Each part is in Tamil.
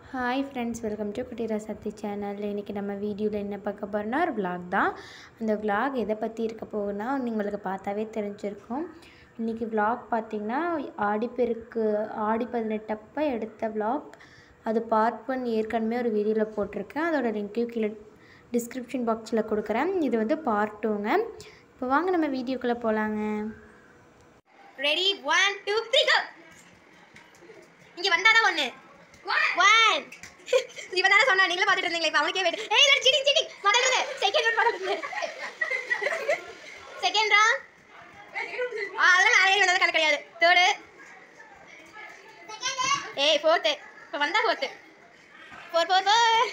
ஹாய் ஃப்ரெண்ட்ஸ் வெல்கம் டு குட்டிரா சக்தி சேனல் இன்றைக்கி நம்ம வீடியோவில் என்ன பார்க்க போகிறோம்னா ஒரு vlog தான் அந்த vlog எதை பற்றி இருக்க போகுதுன்னா உங்களுக்கு பார்த்தாவே தெரிஞ்சிருக்கும் இன்றைக்கி vlog பார்த்திங்கன்னா ஆடிப்பெருக்கு ஆடி பதினெட்டப்போ எடுத்த vlog அது பார்ட் ஒன் ஏற்கனவே ஒரு வீடியோவில் போட்டிருக்கேன் அதோட லிங்க்கையும் கீழே டிஸ்கிரிப்ஷன் பாக்ஸில் கொடுக்குறேன் இது வந்து பார்ட் டூங்க இப்போ வாங்க நம்ம வீடியோக்குள்ளே போகலாங்க ready one two three go இங்க வந்தாதான் ஒண்ணு ஒன் இவன் தானே சொன்னா நீங்களும் பார்த்துட்டு இருந்தீங்களே இப்போ அவனுக்கே வெயிட் ஏய் இதோ சீட்டிங் சீட்டிங் முதல்ல இருந்து செகண்ட் ரவுண்ட் முதல்ல இருந்து செகண்ட் ரவுண்ட் ஆ அதெல்லாம் மேலே வந்தது கணக்கு கிடையாது தேர்டு ஏய் ஃபோர்த்து இப்போ வந்தா fourth four four four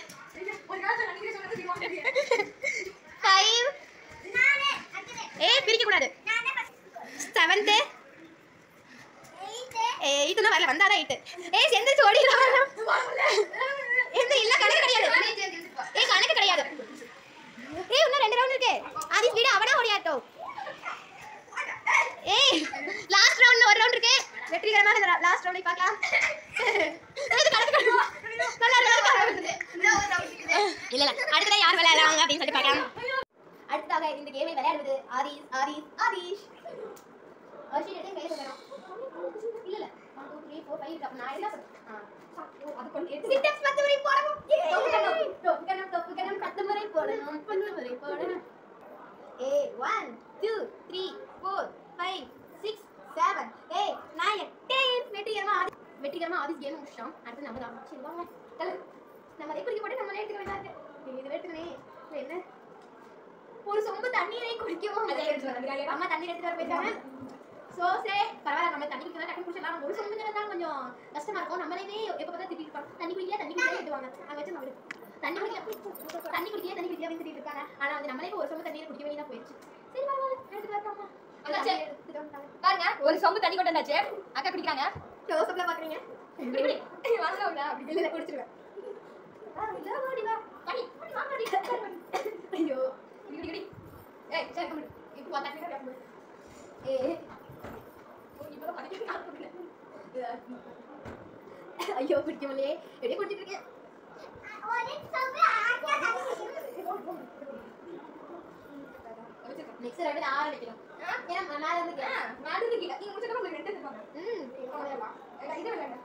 five ஏய் பிரிக்க கூடாது செவன்த்து எயித்து தான் வரல வந்தாதான் எயிட்டு ஏய் செந்திச்சு ஓடிடலாம் எந்த இல்ல கணக்கு கிடையாது ஏய் கணக்கு கிடையாது ஏய் இன்னும் ரெண்டு ரவுண்ட் இருக்கு அது விட அவனா ஓடியாட்டோ ஏய் லாஸ்ட் ரவுண்ட் ஒரு ரவுண்ட் இருக்கு வெற்றிகரமான இந்த லாஸ்ட் ரவுண்டை பார்க்கலாம் இது கணக்கு கிடையாது. நல்லா இருக்கு, நல்லா இருக்கு. இல்ல இல்ல அடுத்ததா யார் விளையாடுறாங்க அப்படின்னு சொல்லிட்டு பார்க்கலாம் அடுத்ததாக இந்த கேமை விளையாடுவது ஆதீஷ் ஆதீஷ் ஆதீஷ் அர்ஷின் எடுத்து கையில் சொல்லணும் இல்ல இல்ல one two three four five அப்போ நான் என்ன சொல்றேன் சிட்டப்ஸ் பத்து முறை போடணும் தொப்புக்கணும் தொப்புக்கணும் பத்து முறை போடணும் பத்து முறை போடணும் ஏ one two three four five six seven eight nine ten வெற்றிகரமா ஆதி வெற்றிகரமா ஆதிஸ் கேம் முடிச்சிட்டோம் அடுத்து நம்ம தான் சரி வாங்க தலை நம்ம அதை குடிக்க போட்டு நம்மளே எடுத்துக்க வேண்டாம் இருக்கு இது எடுத்துனே என்ன ஒரு சொம்பு தண்ணீரை குடிக்கவும் அம்மா தண்ணீர் எடுத்து வர போயிருக்காங்க சோ சே பரவாயில்ல நம்ம தண்ணி குடிக்கலாம் டக்கு குடிச்சலாம் ஒரு சொம்பு தான் கொஞ்சம் கஷ்டமா இருக்கும் நம்மளே எப்ப பார்த்தா திட்டிட்டு இருப்பாங்க தண்ணி குடிக்கல தண்ணி குடிக்கல எடுத்துவாங்க அங்க வச்சு நம்ம தண்ணி குடிக்கல தண்ணி குடிக்கல தண்ணி குடிக்கல அப்படின்னு திட்டிட்டு இருக்காங்க ஆனா வந்து நம்மளே இப்ப ஒரு சொம்பு தண்ணீர் குடிக்க வேண்டியதா போயிடுச்சு சரி பரவாயில்ல எடுத்து வரட்டாமா அண்ணாச்சே. பாருங்க ஒரு சொம்பு தண்ணி கொண்டு வந்தாச்சு அக்கா குடிக்கிறாங்க க்ளோஸ்அப்ல பாக்குறீங்க இப்படி இப்படி வாங்கல அப்படி இல்ல இல்ல குடிச்சிருவேன் ஆ, இல்ல, வாடி வா. தண்ணி, வாடி, வா, வாடி. ஐயோ இப்படி இப்படி ஏய் சரி கம்மி இப்போ வா, தண்ணி குடிக்க ஏ இப்போ படிக்க நான் குடிக்கிறேன் ஐயோ குடிக்க முடியல எப்படி குடிச்சிட்டு இருக்கேன் நெக்ஸ்ட் ரெண்டு ஆறு வைக்கணும் ஏன்னா மேல இருந்து கே- நான் இருந்து கீழே நீங்க முடிச்சதுக்கு உங்களுக்கு ரெண்டு தருவாங்க ம் இது விளையாடுங்க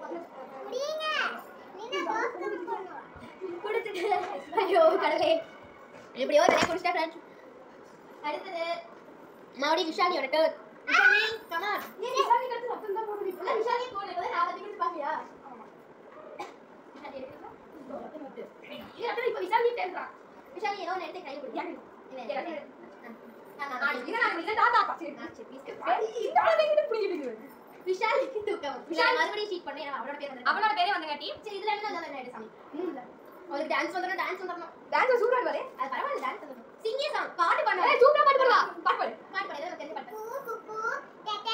குடிச்சிட்டு ஐயோ கடலே எப்படியோ நிறைய குடிச்சிட்டா ஃப்ரெண்ட்ஸ் அடுத்தது மறுபடியும் விஷாலியோட டர்ன் விஷாலி கமான் விசாரணை கட்டு மொத்தம் தான் போட இல்ல விஷாலி போன போது நான் அதை குடிச்சு பாப்பியா விஷாலி எடுக்கணும் இது அப்படியே இப்போ விசாரணை தேடுறான் விஷாலி ஏதோ நேரத்தை கையில் கொடுத்தாங்க இது நான் இல்ல தாத்தா சரி இந்த ஆளு எங்கிட்ட புடிக்குது விஷாலிக்கு தூக்கம் விஷால் மறுபடியும் ஷீட் பண்ணி அவளோட பேர் வந்து அவனோட பேரே வந்தங்காட்டி சரி இதுல என்ன நல்லா என்ன சாமி அவளுக்கு டான்ஸ் வந்துடும் டான்ஸ் வந்துடணும் டான்ஸ் சூப்பரா பாரு அது பரவாயில்ல டான்ஸ் வந்துடும் சிங்கிங் சாங் பாட்டு ஏய் பாடுவேன் சூப்பரா பாட்டு பாடுவா பாட்டு பாடு பாட்டு பாடு ஏதோ தெரிஞ்ச பாட்டு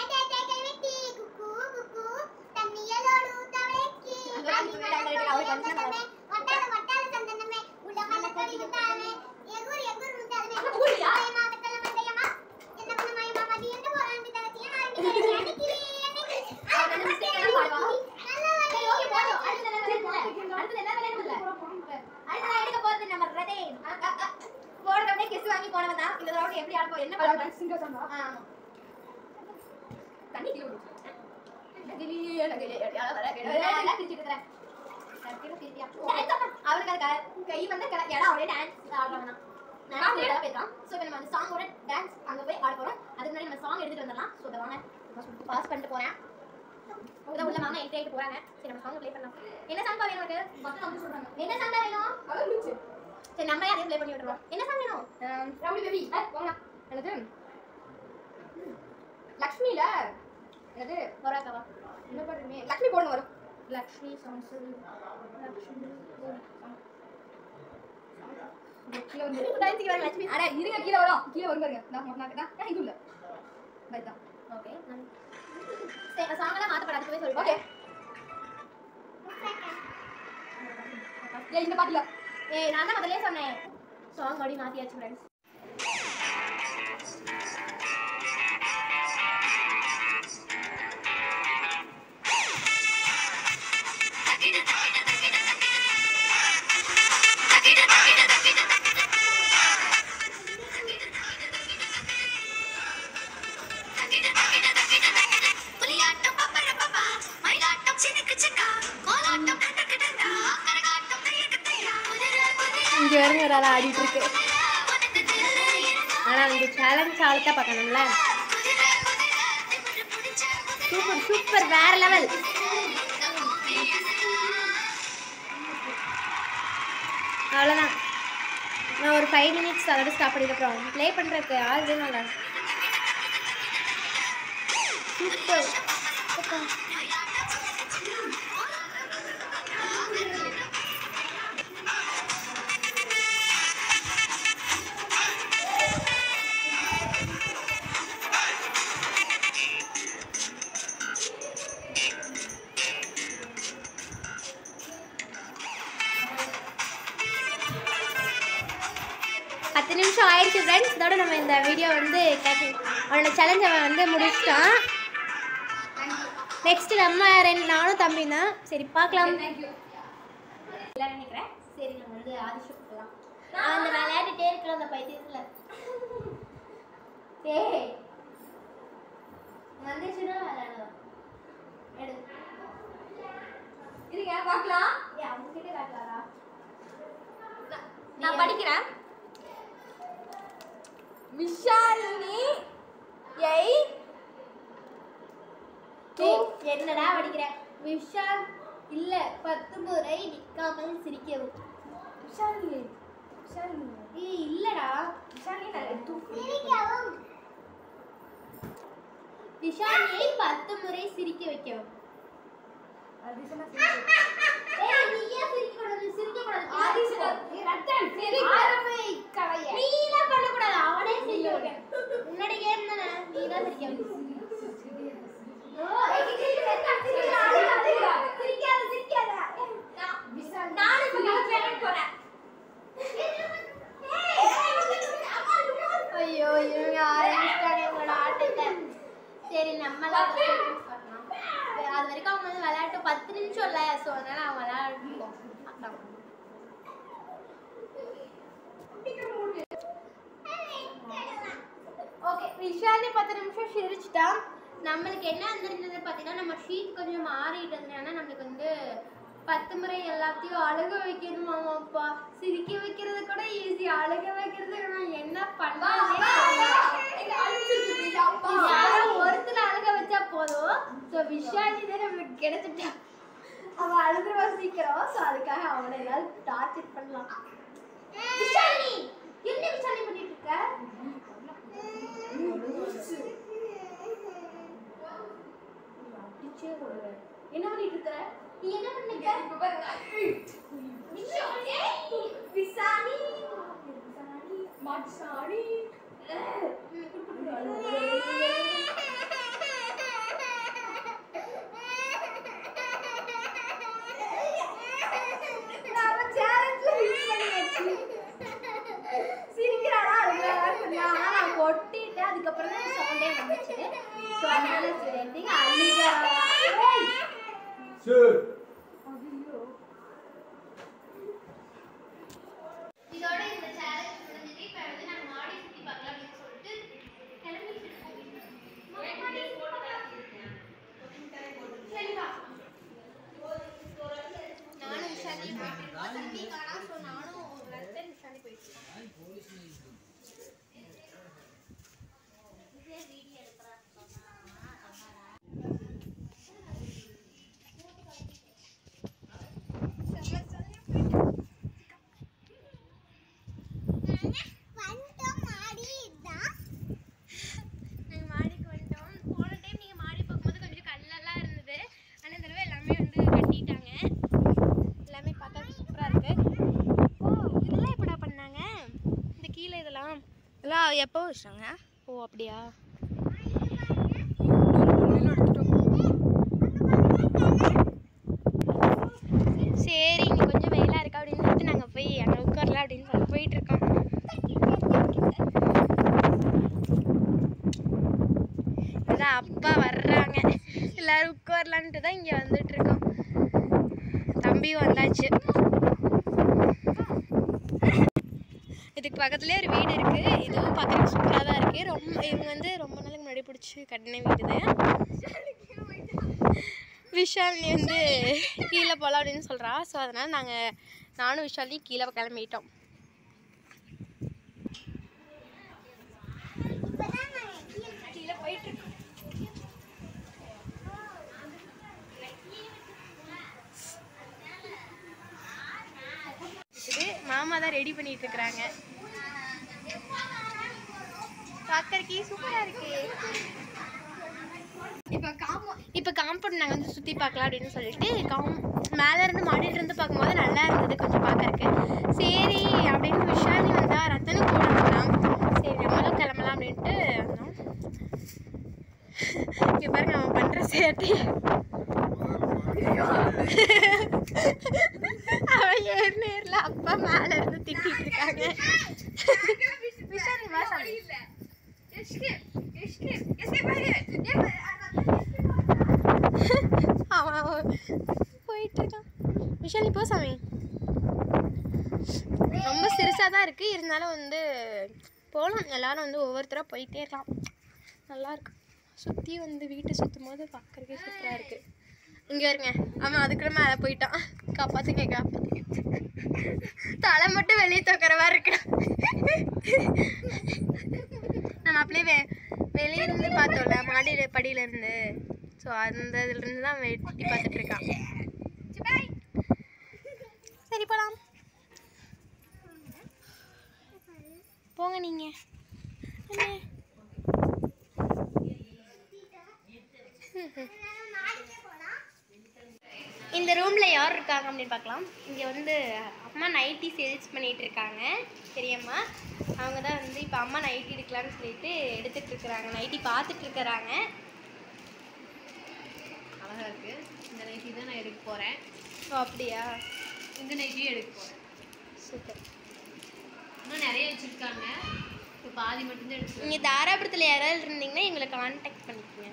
ஊரியா அவன் வந்து mistake எல்லாம் பாடுவான். சரி, okay, போதும். அடுத்தது என்ன விளையாடணும்ல? அடுத்தது என்ன விளையாடணும்ல? அடுத்தது எடுக்க போறது நம்ம ரதே. அ, அ, அ. போன தடவை kiss வாங்கி போனவன் தான். இந்த தடவை எப்படி ஆட போறோம்? என்ன பண்ண போறோம்? சிங்க சொன்னா ஆ, ஆமா. தண்ணி கீழ விடு நான் எல்லாம் பிரிச்சுட்டு இருக்கிறேன். சத்தியமா பிரிப்பியா? அவனுக்கு அது க- கை வந்து க- இடம் அவனே dance ஆடுறான் தான். நான் ஆமா. இதெல்லாம் பேசுறான். So, இப்ப நம்ம அந்த song ஓட dance அங்க போய் ஆட போறோம். அதுக்கு முன்னாடி நம்ம song எடுத்துட்டு வந்துடலாம். So, இதை வாங்க. Pause பண்ணிட்டு போறேன். இதான் உள்ள மாமா entry ஆயிட்டு போறாங்க. சரி, நம்ம song play பண்ணலாம். என்ன song பா வேணும் உனக்கு? மொத்தம் வந்து சொல்றாங்க என்ன song தான் வேணும்? அதான் முடிச்சு சரி, நம்மளே அதையும் play பண்ணி விட்டுருவோம். என்ன song வேணும்? ரவுடி பேபி போங்க என்னது லக்ஷ்மில என்னது வராக்கவா? என்ன பண்ணுமே லக்ஷ்மி போடணும் வரும் லக்ஷ்மி songs. லக்ஷ்மி. கீழே வந்து டான்ஸுக்கு வர லக்ஷ்மி. அட இருங்க கீழே வரும் கீழே வரும் பாருங்க நான் மொத்தம் நான் இது இல்ல பைதான் Okay, நான் சரி, song எல்லாம் மாத்தப்படாது. அதுக்கு போய் சொல்லிட்டு. ஓகே ஏய் இந்த பாட்டுல ஏய் நான் தான் முதல்லயே சொன்னேன் சாங் அப்படி மாத்தியாச்சு ஃப்ரெண்ட்ஸ் Thank இங்கே வரைக்கும் ஒரு ஆள் ஆடிட்டு இருக்கு ஆனால் இந்த சேலஞ்ச் ஆளுக்கா பார்க்கணும்ல சூப்பர் சூப்பர் வேற லெவல் அவ்வளோதான் நான் ஒரு ஃபைவ் மினிட்ஸ் அதோட ஸ்டாப் பண்ணிக்கிறோம் ப்ளே பண்ணுறதுக்கு ஆள் வேணும்ல சூப்பர் பத்து நிமிஷம் ஆயிடுச்சு ஃப்ரெண்ட்ஸ் இதோட நம்ம இந்த வீடியோ வந்து கேட்டு அவனோட சேலஞ்சை வந்து முடிச்சிட்டான் நெக்ஸ்ட் நம்ம ரெண்டு நானும் தம்பி தான் சரி பார்க்கலாம் இல்லை நினைக்கிறேன் சரி நம்ம வந்து ஆதிஷம் போகலாம் நான் அந்த விளையாடிட்டே இருக்கிற அந்த பைத்தியத்தில் ஏய் வந்துச்சுன்னா விளையாடலாம் எடு இருங்க பார்க்கலாம் ஏய் அவங்க கிட்டே காட்டலாரா நான் படிக்கிறேன் விஷாலினி எய் ஏய், என்னடா படிக்கிற விஷால் இல்ல பத்து முறை நிக்காமல் சிரிக்கவும் விஷாலினி விஷாலினி ஏய் இல்லடா விஷாலினி நான் தூக்கு சிரிக்கவும் விஷாலியை பத்து முறை சிரிக்க வைக்கவும் அதிசனா ஏய் நீ ஏன் சிரிக்க கூடாது சிரிக்க கூடாது ஆதிசனா ரத்தன் சரி ஆரம்பை கலைய நீ எல்லாம் பண்ண கூடாது அவனே சிரிக்க வைக்க முன்னாடி கேம் தானே நீ தான் சிரிக்க வைக்கணும் ஐயோ இவங்க ஆரம்பிச்சிட்டாங்க எங்களோட ஆட்டத்தை சரி நம்மளாம் அதை focus பண்ணலாம். அது வரைக்கும் அவங்க வந்து விளையாட்டு பத்து நிமிஷம் இல்லை ஸோ அதனால அவங்க விளையாடுவோம் அதான். ஓகே விஷாலி பத்து நிமிஷம் சிரிச்சிட்டான் நம்மளுக்கு என்ன இருந்திருந்தது பார்த்தீங்கன்னா நம்ம ஷீட் கொஞ்சம் மாறிட்டு இருந்ததுனால நம்மளுக்கு வந்து பத்து முறை எல்லாத்தையும் அழுக வைக்கணுமாமாப்பா சிரிக்க வைக்கிறது கூட ஈஸி அழுக வைக்கிறது நான் என்ன பண்ணாலே ஒருத்தர் அழுக வச்சா போதும் ஸோ விஷாலி தான் நம்மளுக்கு கிடைச்சிட்டா அவன் அழுதுருவா சீக்கிரம் ஸோ அதுக்காக அவனை ஏதாவது டார்ச்சர் பண்ணலாம் விஷாலி என்ன விஷாலி பண்ணிட்டு இருக்க அடிச்சே போடுவேன். என்ன பண்ணிட்டு இருக்க நீ என்ன பண்ணிட்டு இருக்க விஷாலி விஷாலி மாட்சாணி நாம சேலஞ்ச்ல வின் பண்ணியாச்சு சிரிக்கிறாடா அழுகிறாடான்னு சொன்னா ஆனா நான் கொட்டிட்டேன் அதுக்கப்புறம் தான் சவுண்டே வந்துச்சு ஸோ அதனால சரி எந்திங்க அழுகிறாடா ஏய் இதோட இந்த சேலஞ்ச் முடிஞ்சது இப்போ வந்து நாங்கள் மாடி சுற்றி பார்க்கலாம் அப்படின்னு சொல்லிட்டு கிளம்பிட்டு இருக்கோம் மாடி சுத்தி பார்க்கலாம். சரி வா நானும் விஷாலி போயிட்டு இருக்கோம் தம்பி காணா ஸோ நானும் ஒரு ரத்தன் விஷாலி போயிட்டு இருக்கோம் இதே வீடியோ எடுக்கிறேன் நாங்கள் மாடிக்கு வந்துட்டோம் போன டைம் நீங்கள் மாடி பார்க்கும்போது கொஞ்சம் கல்லெல்லாம் இருந்தது ஆனால் இந்த தடவை எல்லாமே வந்து கட்டிட்டாங்க எல்லாமே பார்த்தா சூப்பராக இருக்கு ஓ இதெல்லாம் எப்படா பண்ணாங்க இந்த கீழே இதெல்லாம் எல்லாம் எப்போ வச்சாங்க ஓ அப்படியா சரி இங்கே கொஞ்சம் வெயிலாக இருக்கா அப்படின்னு சொல்லிட்டு நாங்கள் போய் அங்கே உட்காரலாம் அப்படின்னு சொல்லி போயிட்டு இருக்கோம் இதான் அப்பா வர்றாங்க எல்லாரும் உட்காரலான்ட்டு தான் இங்கே வந்துட்டு இருக்கோம் தம்பியும் வந்தாச்சு இதுக்கு பக்கத்துலேயே ஒரு வீடு இருக்குது இதுவும் பார்க்கறதுக்கு சூப்பராக தான் இருக்குது ரொம்ப இவங்க வந்து ரொம்ப நாளுக்கு முன்னாடி பிடிச்சி கட்டின வீடு இது விஷாலினி வந்து கீழே போகலாம் அப்படின்னு சொல்கிறா ஸோ அதனால் நாங்கள் நானும் விஷாலினி கீழே கிளம்பிட்டோம் அம்மா தான் ரெடி பண்ணிட்டு இருக்கிறாங்க பார்க்கறக்கே சூப்பரா இருக்கு இப்போ காமோ இப்போ காம்பவுண்ட் நாங்கள் வந்து சுற்றி பார்க்கலாம் அப்படின்னு சொல்லிட்டு காம் மேலே இருந்து மாடியில இருந்து பார்க்கும்போது நல்லா இருந்தது கொஞ்சம் பார்க்கறக்கு சரி அப்படின்னு விஷாலி வந்தா ரத்தனும் கூட வந்தான் சரி நம்மளும் கிளம்பலாம் அப்படின்ட்டு வந்தோம் இங்கே பாருங்க அவன் பண்ணுற சேட்டி அவன் ஏறு நேரில் அப்பா மேலே இருந்து திட்டிட்டு இருக்காங்க விஷாலி வா சாமி எஸ்கேப் எஸ்கேப் எஸ்கேப் ஆகு அவன் அவன் போயிட்டு இருக்கான் விஷாலி போ சாமி ரொம்ப சிறுசாக தான் இருக்குது இருந்தாலும் வந்து போகலாம் எல்லாரும் வந்து ஒவ்வொருத்தராக போயிட்டே இருக்கலாம் நல்லா இருக்கு சுற்றி வந்து வீட்டை சுற்றும் போது பார்க்குறதுக்கே சூப்பராக இருக்குது இங்கே இருங்க அவன் அதுக்குள்ள மேலே போயிட்டான் காப்பாற்றுங்க காப்பாற்றுங்க தலை மட்டும் வெளியே தூக்குற மாதிரி இருக்கு நம்ம அப்படியே வெ வெளியே இருந்து பார்த்தோம்ல மாடியில் படியில இருந்து ஸோ அந்த இதுலேருந்து தான் வெட்டி பார்த்துட்டு இருக்கான் சரி போலாம் போங்க நீங்க அண்ணே. இந்த ரூமில் யார் இருக்காங்க அப்படின்னு பார்க்கலாம் இங்கே வந்து அம்மா நைட்டி சேல்ஸ் பண்ணிட்டு இருக்காங்க பெரியம்மா அவங்க தான் வந்து இப்போ அம்மா நைட்டி எடுக்கலாம்னு சொல்லிட்டு எடுத்துட்டு இருக்கிறாங்க நைட்டி பார்த்துட்டு இருக்கிறாங்க அழகா இருக்கு இந்த நைட்டி தான் நான் எடுக்க போறேன் ஓ அப்படியா இந்த நைட்டியும் எடுக்க போறேன் சூப்பர் இன்னும் நிறைய வச்சிருக்காங்க இப்போ பாதி மட்டும்தான் எடுத்து நீங்கள் தாராபுரத்தில் யாராவது இருந்தீங்கன்னா எங்களை காண்டாக்ட் பண்ணிக்கோங்க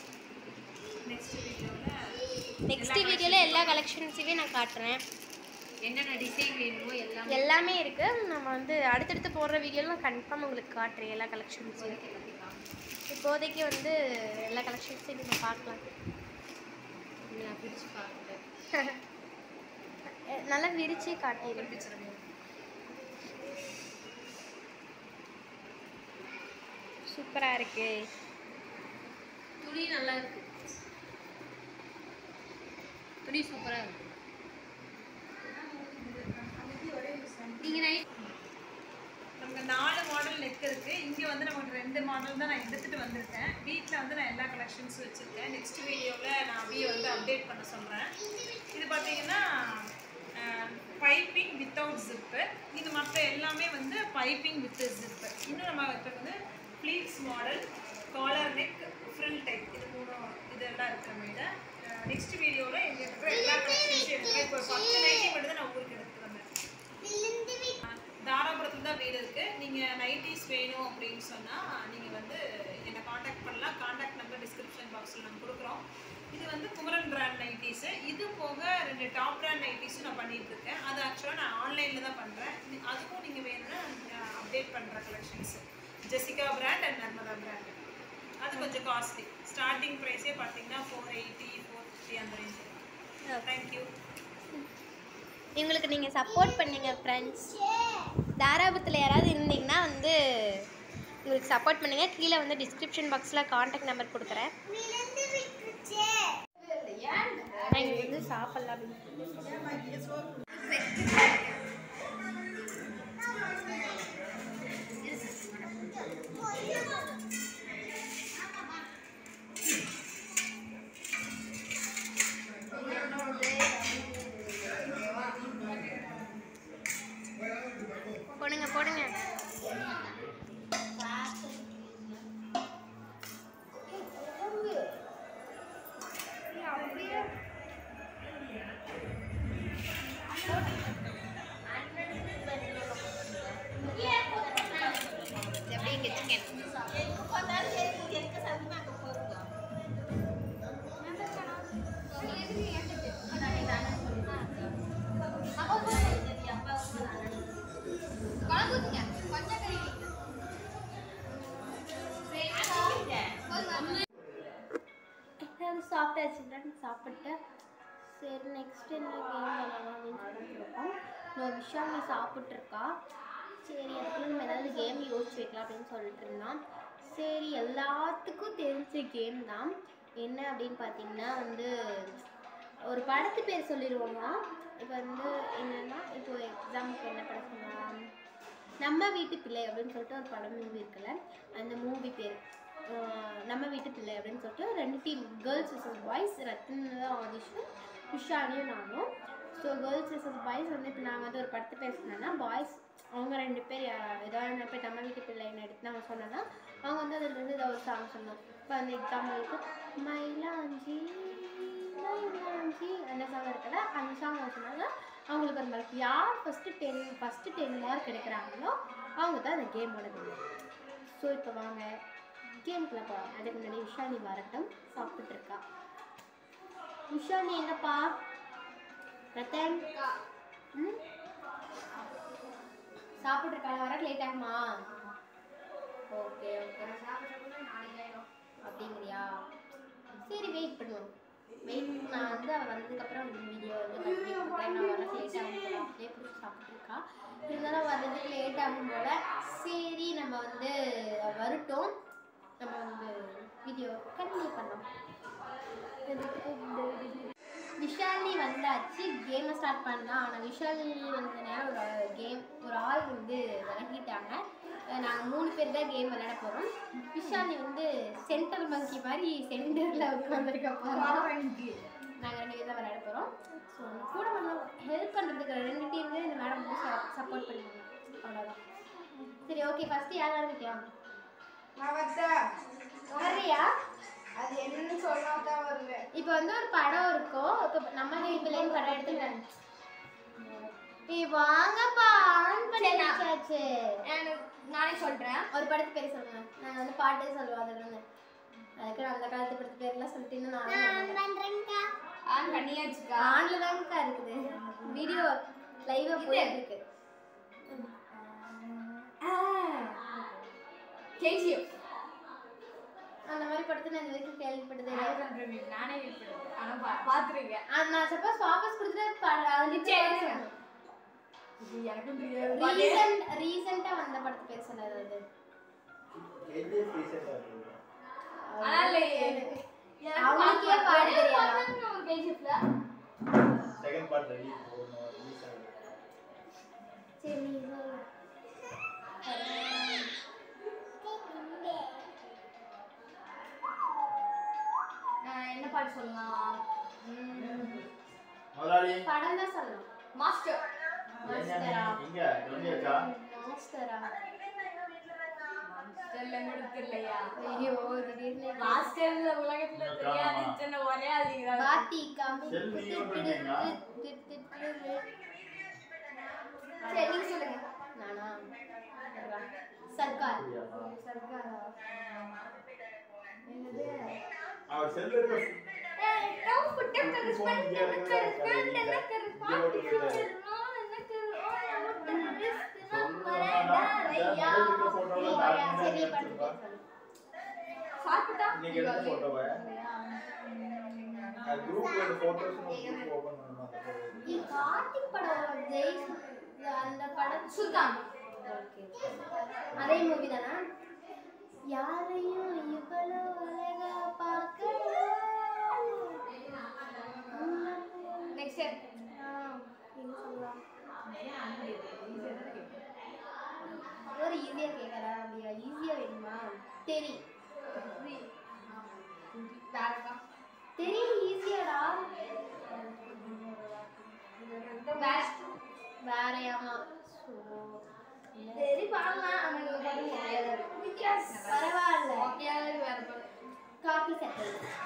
நெக்ஸ்ட் வீடியோவில் எல்லா கலெக்ஷன்ஸையுமே நான் காட்டுறேன் என்னென்ன டிசைன் வேணுமோ எல்லாம் எல்லாமே இருக்குது நம்ம வந்து அடுத்தடுத்து போடுற வீடியோவில் நான் கன்ஃபார்ம் உங்களுக்கு காட்டுறேன் எல்லா கலெக்ஷன்ஸையும் இப்போதைக்கு வந்து எல்லா கலெக்ஷன்ஸையும் நீங்கள் பார்க்கலாம் நான் பிடிச்சி பார்க்குறேன் நல்லா விரிச்சு காட்டிடுறேன் சூப்பராக இருக்கு துணி நல்லா இருக்கு துணி சூப்பரா இருக்கு நீங்க நைட் நமக்கு நாலு மாடல் நெக் இருக்கு இங்க வந்து நமக்கு ரெண்டு மாடல் தான் நான் எடுத்துட்டு வந்திருக்கேன் வீட்டில் வந்து நான் எல்லா கலெக்ஷன்ஸும் வச்சிருக்கேன் நெக்ஸ்ட் வீடியோவில் நான் அப்படியே வந்து அப்டேட் பண்ண சொல்றேன் இது பார்த்தீங்கன்னா பைப்பிங் வித்தவுட் ஜிப்பு இது மற்ற எல்லாமே வந்து பைப்பிங் வித் ஜிப்பு இன்னும் நம்ம இப்போ வந்து pleats model collar neck frill type இது மூணும் இதெல்லாம் இருக்கிற மீத நெக்ஸ்ட் வீடியோவில் எங்கள் இருக்கிற எல்லா கலெக்ஷன்ஸும் எடுக்கிறேன் இப்போ பத்து நைட்டி மட்டும் தான் நான் ஊருக்கு எடுத்துட்டு வந்தேன் தாராபுரத்தில் தான் வீடு இருக்கு நீங்க நைட்டிஸ் வேணும் அப்படின்னு சொன்னா நீங்க வந்து என்னை காண்டாக்ட் பண்ணலாம் காண்டாக்ட் நம்பர் டிஸ்கிரிப்ஷன் பாக்ஸில் நம்ம கொடுக்குறோம் இது வந்து குமரன் பிராண்ட் நைட்டிஸ் இது போக ரெண்டு டாப் பிராண்ட் நைட்டிஸும் நான் பண்ணிட்டு இருக்கேன் அது ஆக்சுவலாக நான் ஆன்லைனில் தான் பண்ணுறேன் அதுக்கும் நீங்கள் வேணும்னா அப்டேட் பண்ணுற collections Jessica brand and Narmada brand அது கொஞ்சம் காஸ்ட்லி ஸ்டார்டிங் ப்ரைஸே பார்த்தீங்கன்னா ஃபோர் எயிட்டி ஃபோர் ஃபிஃப்டி அந்த ரேஞ்ச் தேங்க்யூ இவங்களுக்கு நீங்கள் சப்போர்ட் பண்ணுங்க ஃப்ரெண்ட்ஸ் தாராபுரத்தில் யாராவது இருந்தீங்கன்னா வந்து உங்களுக்கு சப்போர்ட் பண்ணுங்கள் கீழே வந்து டிஸ்கிரிப்ஷன் பாக்ஸில் காண்டாக்ட் நம்பர் கொடுக்குறேன் நான் இங்கே வந்து சாப்பிட்லாம் அப்படின்னு போடுங்க போடுங்க எல்லாரும் சாப்பிட்டாச்சு சாப்பிட்டு சரி நெக்ஸ்ட் என்ன கேம் விளையாடலாம் அப்படின்னு சொல்லிட்டு இருக்கோம் நான் விஷாலி சாப்பிட்ருக்கா சரி அதுக்குள்ள நம்ம ஏதாவது கேம் யோசிச்சு வைக்கலாம் அப்படின்னு சொல்லிட்டு இருந்தான் சரி எல்லாத்துக்கும் தெரிஞ்ச கேம் தான் என்ன அப்படின்னு பார்த்தீங்கன்னா வந்து ஒரு படத்து பேர் சொல்லிடுவோமா இப்போ வந்து என்னன்னா இப்போ எக்ஸாமுக்கு என்ன படம் சொன்னா நம்ம வீட்டு பிள்ளை அப்படின்னு சொல்லிட்டு ஒரு படம் மூவி இருக்குல்ல அந்த மூவி பேர் ஆஹ் நம்ம வீட்டு பிள்ளை அப்படின்னு சொல்லிட்டு ரெண்டு team girls versus boys Rathan தான் ஆடிஷன் விஷாலியும் நானும் ஸோ கேர்ள்ஸ் விசஸ் பாய்ஸ் வந்து இப்போ நான் வந்து ஒரு படத்தை பேசினேன்னா பாய்ஸ் அவங்க ரெண்டு பேர் யா- ஏதாவது நான் போய் நம்ம வீட்டு பிள்ளைன்னு எடுத்து நம்ம சொன்னோன்னா அவங்க வந்து அதில் இருந்து ஏதாவது ஒரு சாங் சொல்லணும் இப்போ அந்த எக்ஸாம்பிளுக்கு மயிலாஞ்சி மயிலாஞ்சி அந்த சாங் இருக்குல்ல அந்த சாங் அவங்க சொன்னாங்க அவங்களுக்கு ஒரு மார்க் யார் first ten first ten mark எடுக்கிறாங்களோ அவங்க தான் அந்த கேமோட வின்னர் ஸோ இப்போ வாங்க கேமுக்குள்ள போகலாம் அதுக்கு முன்னாடி விஷாலி வரட்டும் சாப்பிட்டுட்டு இருக்கா விஷாலி எங்கப்பா ரத்தன் ம் சாப்பிட்டு இருக்காளா வர லேட் ஆகுமா ஓகே ஓகே அப்படிங்கிறியா சரி வெயிட் பண்ணுவோம் வெயிட் நான் வந்து அவள் வந்ததுக்கப்புறம் அந்த வீடியோ வந்து கண்டினியூ பண்ணுறேன் நான் வர லேட் ஆகும் போல அப்படியே பிடிச்சி சாப்பிட்ருக்கா இருந்தாலும் வர்றதுக்கு லேட் ஆகும் போல சரி நம்ம வந்து அவ வரட்டும் நம்ம வந்து வீடியோ கண்டினியூ பண்ணோம் விஷாலினி வந்தாச்சு கேமை ஸ்டார்ட் பண்ணலாம் ஆனால் விஷாலினி வந்ததுனால ஒரு கேம் ஒரு ஆள் வந்து விளங்கிட்டாங்க நாங்கள் மூணு பேர் தான் கேம் விளையாட போகிறோம் விஷாலினி வந்து சென்டர் மங்கி மாதிரி சென்டரில் உட்காந்துருக்க போகிறோம் நாங்கள் ரெண்டு பேர் தான் விளையாட போகிறோம் ஸோ கூட கொஞ்சம் ஹெல்ப் பண்ணுறதுக்கு ரெண்டு டீமுமே இந்த மேடம் வந்து சப்போர்ட் பண்ணுவாங்க அவ்வளோதான் சரி ஓகே ஃபஸ்ட்டு யார் ஆரம்பிக்கலாம் வர்றியா அது என்னன்னு சொன்னா தான் வருவேன் இப்போ வந்து ஒரு படம் இருக்கும் இப்போ நம்ம வீட்டுலேருந்து படம் எடுத்துக்கிட்டாங்க ஏய் வாங்கப்பா ஆன் பண்ணி வச்சாச்சு நானே சொல்றேன் ஒரு படத்து பேர் சொல்லுங்க நாங்கள் வந்து பாட்டே சொல்லுவோம் அதில் இருந்து அதுக்கு அந்த காலத்து படத்து பேர்லாம் சொல்லிட்டு இன்னும் நான் ஆன் பண்ணியாச்சுக்கா ஆன்ல தான்க்கா இருக்குது வீடியோ லைவா போயிட்டு இருக்கு கேஜிஎஃப் அந்த மாதிரி படத்தை நான் இது வரைக்கும் கேள்விப்பட்டதே இல்லை நானே விருப்பப்படுறேன் ஆனா பா- பாத்துருக்கேன் ஆ, நான் சப்போஸ் வாபஸ் கொடுத்துட்டு ப- அது சரி. இது எனக்கும் தெரியாது ரீசெண்ட் ரீசெண்டா வந்த படத்து பேர் சொன்னது அது ஆனா இல்ல, அவங்களுக்கே பாட தெரியாதா கேஜிஎஃப்ல செகண்ட் பார்ட் ரெடி போகணும் ரிலீஸ் ஆகுது சரி நீ சொல்லு. என்ன பாட்டு சொல்லலாம் முதலாளி படம் தான் சொல்லணும் மாஸ்டர் மாஸ்டரா எங்க எங்கேயாச்சா மாஸ்டரா மாஸ்டர்ல கூட தெரியலையா ஐயோ திடீர்னு மாஸ்டர்ல உலகத்துல தெரியாது சின்ன ஒரே ஆளுங்க பாட்டி காமி செல் நீங்க பண்றீங்களா? சரி நீங்க சொல்லுங்க நானா சர்க்கார் அப்படியா? என்னது அவர் செல் இருக்க phone இங்கே இருக்குதா? இங்கே போட்டு போயிட்டாரு. சரி படத்து பேர் சொல்லு இன்னைக்கு எடுத்த போட்டோவை குரூப்ல ஒரு போட்டோஸ் குரூப் ஓபன் பண்ணணும் அந்த photo. இது கார்த்திக் படம் ஜெய் சு- அந்த படம் சுல்தான் ஓகே அதே மூவி தானா யாரையும் இவ்வளோ அழகா பார்க்க நெக்ஸ்ட் ஒரு ஈஸியா கேக்குறா அப்படியா ஈஸியா வேணுமா தெரி வேறக்கா தெரி ஈஸியாடா வேற வேறையாமா ஸோ சரி பார்க்கலாம் ஆனா இந்த பாட்டு மொக்கையா இருக்கு பரவாயில்ல மொக்கையா இருக்கு வேற பாட்டு காக்கி சட்டை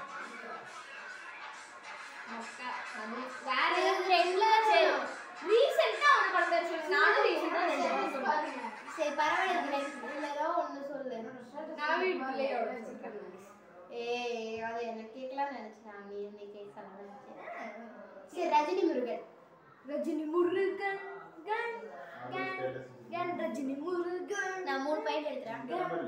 மொக்கா அது வேற இது ரெண்டுல சரி சரி ரீசெண்டா அந்த படம் பேர் சொல்லு நானும் ரீசெண்டா ரெண்டு படம் சொல்றேன் சரி பரவாயில்ல இது ரெண்டு ஏதோ ஒன்று சொல்லு நான் வீட்டுலயோட சொல்றேன் ஏய் அது எனக்கு கேட்கலாம் நினைச்சேன் நீ நீ கேட்கலாம் நினைச்சேன் சரி ரஜினி முருகன் ரஜினி முருகன் கன் அது status கன் ரஜினி முருகன் நான் மூணு பாயிண்ட் எடுத்துறேன்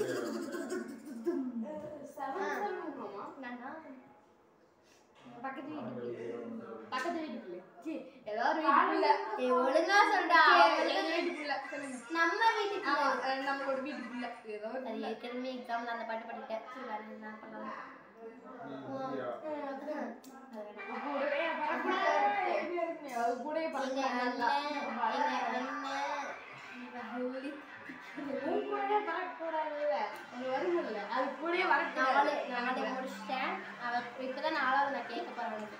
சொல்லணுமாமா நானா பக்கத்து வீட்டுக்குள்ள பக்கத்து வீட்டுக்குள்ள சி ஏதாவது வீட்டுக்குள்ள ஏய் ஒழுங்கா சொல்டா எங்க வீட்டுக்குள்ள சொல்லுங்க நம்ம வீட்டுக்கு ஆமா அஹ் நம்மளோட வீட்டுக்குள்ள ஏதோ ஒரு அது ஏற்கனவே எக்ஸாம்ல அந்த பாட்டு படிட்டேன் சரி வேற என்ன பண்ணலாம் கூடவே பறக்கூடாது. அது கூடவே எங்க பறக்கூடாது. அண்ணன் எங்க அண்ணன் இவ ஹோலி உன் கூடவே வரக்கூடாதுல்ல அது வருமில்ல அது கூடவே வரக்கூடாது நாலு நாலு முடிச்சிட்டேன் அவ இப்பதான் நாலாவது நான் கேட்க போறேன் அவனுக்கு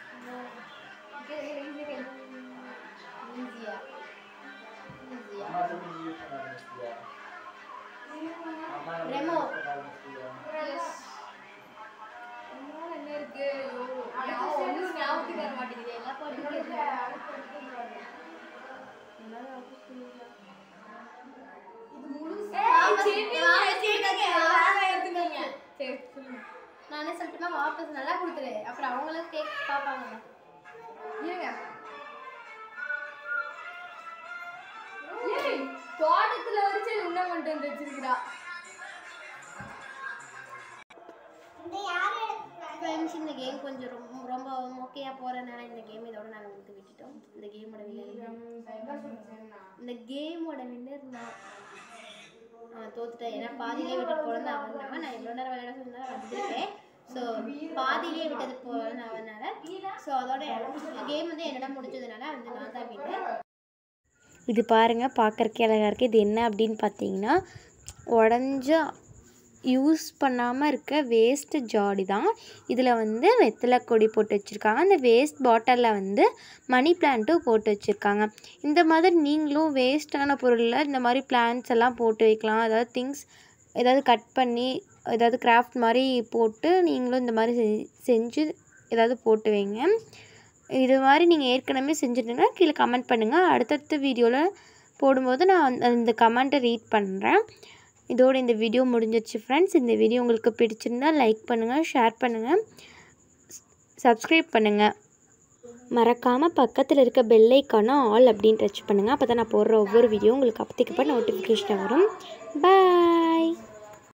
ஈஸியா ஈஸியா அம்மா சொல்லி நீ யூஸ் பண்ண ஆரம்பிச்சிட்டியா? அம்மா நம்ம ரெமோ. use பண்ண ஆரம்பிச்சிட்டியா? என்ன இருக்கு ஐயோ ஒன்றும் ஞாபகத்துக்கு வர மாட்டேங்குது எல்லாம் போட்டு நானே சொல்லட்டுமா வாபஸ் நல்லா கொடுத்துரு அப்புறம் அவங்களும் கேக் பார்ப்பாங்க இருங்க ஏய், தோட்டத்துல வச்சு உண்ண மட்டும் வந்து வச்சிருக்கிறா ஃப்ரெண்ட்ஸ் இந்த கேம் கொஞ்சம் ரொம்ப ரொம்ப மொக்கையாக போகிறதுனால இந்த கேம் இதோட நாங்கள் உங்களுக்கு விட்டுட்டோம் இந்த கேமோட வின்னர் இந்த கேமோட வின்னர் நான் அவன் தோத்துட்டேன் ஏன்னா பாதியிலே விட்டு போனது அவன் தான் நான் எவ்வளோ நேரம் விளையாட சொன்னா வந்திருக்கேன் ஸோ பாதியிலே விட்டது போனது அவனால ஸோ அதோட கேம் வந்து என்னோட முடிஞ்சதுனால வந்து நான் தான் வின்னர் இது பாருங்கள் பார்க்குறக்கே அழகாக இருக்குது இது என்ன அப்படின்னு பார்த்தீங்கன்னா உடஞ்ச யூஸ் பண்ணாமல் இருக்க வேஸ்ட்டு ஜாடி தான் இதில் வந்து வெத்தலை கொடி போட்டு வச்சுருக்காங்க அந்த வேஸ்ட் பாட்டிலில் வந்து மணி பிளான்ட்டும் போட்டு வச்சுருக்காங்க இந்த மாதிரி நீங்களும் வேஸ்ட்டான பொருளில் இந்த மாதிரி பிளான்ட்ஸ் எல்லாம் போட்டு வைக்கலாம் அதாவது திங்ஸ் ஏதாவது கட் பண்ணி ஏதாவது கிராஃப்ட் மாதிரி போட்டு நீங்களும் இந்த மாதிரி செ- செஞ்சு ஏதாவது போட்டு வைங்க இது மாதிரி நீங்கள் ஏற்கனவே செஞ்சுருந்தீங்கன்னா கீழே கமெண்ட் பண்ணுங்கள் அடுத்தடுத்த வீடியோவில் போடும்போது நான் அந்த- இந்த கமெண்ட்டை ரீட் பண்ணுறேன் இதோட இந்த வீடியோ முடிஞ்சிருச்சு ஃப்ரெண்ட்ஸ் இந்த வீடியோ உங்களுக்கு பிடிச்சிருந்தா லைக் பண்ணுங்கள் ஷேர் பண்ணுங்கள் சப்ஸ்கிரைப் பண்ணுங்கள் மறக்காமல் பக்கத்தில் இருக்க பெல் ஐக்கான ஆல் அப்படின்னு டச் பண்ணுங்கள் அப்போ தான் நான் போடுற ஒவ்வொரு வீடியோ உங்களுக்கு அப்போதைக்கப்போ நோட்டிஃபிகேஷன் வரும் பாய்